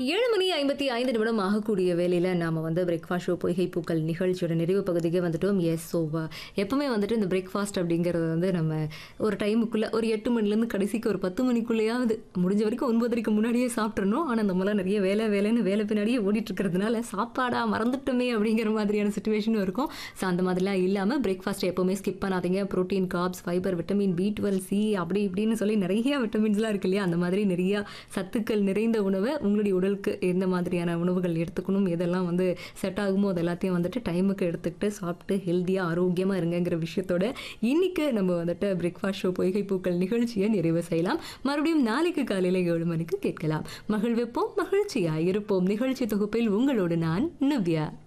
ஏழு மணி ஐம்பத்தி ஐந்து நிமிடம் ஆகக்கூடிய வேலையில் நாம் வந்து பிரேக்ஃபாஸ்ட் ஷோ பொய்கை பூக்கள் நிகழ்ச்சியோட நிறைவு பகுதிக்கு வந்துட்டோம் எஸ் ஸோ எப்பவுமே வந்துட்டு இந்த பிரேக்ஃபாஸ்ட் அப்படிங்கிறது வந்து நம்ம ஒரு டைமுக்குள்ளே ஒரு எட்டு மணிலேருந்து கடைசிக்கு ஒரு பத்து மணிக்குள்ளேயாவது முடிஞ்ச வரைக்கும் ஒன்பதரைக்கு முன்னாடியே சாப்பிட்றணும் ஆனால் நம்மளாம் நிறைய வேலை வேலைன்னு வேலை பின்னாடியே ஓடிட்டு இருக்கிறதுனால சாப்பாடா மறந்துட்டோமே அப்படிங்கிற மாதிரியான சுச்சுவேஷனும் இருக்கும் ஸோ அந்த மாதிரிலாம் இல்லாமல் பிரேக்ஃபாஸ்ட் எப்போவுமே ஸ்கிப் பண்ணாதீங்க protein carbs fibre vitamin B twelve C அப்படி இப்படின்னு சொல்லி நிறைய விட்டமின்ஸ்லாம் இருக்கு இல்லையா அந்த மாதிரி நிறைய சத்துக்கள் நிறைந்த உணவை உங்களுடைய உடலுக்கு எந்த மாதிரியான உணவுகள் எடுத்துக்கணும் எதெல்லாம் வந்து செட் ஆகுமோ அது எல்லாத்தையும் வந்துட்டு டைமுக்கு எடுத்துக்கிட்டு சாப்பிட்டு ஹெல்த்தியாக ஆரோக்கியமாக இருங்கங்கிற விஷயத்தோட இன்னைக்கு நம்ம வந்துட்டு பிரேக்ஃபாஸ்ட் ஷோ பொய்கை பூக்கள் நிகழ்ச்சியை நிறைவு செய்யலாம் மறுபடியும் நாளைக்கு காலையில் ஏழு மணிக்கு கேட்கலாம் மகிழ்விப்போம் மகிழ்ச்சியாக இருப்போம் நிகழ்ச்சி தொகுப்பில் உங்களோடு நான் நவ்யா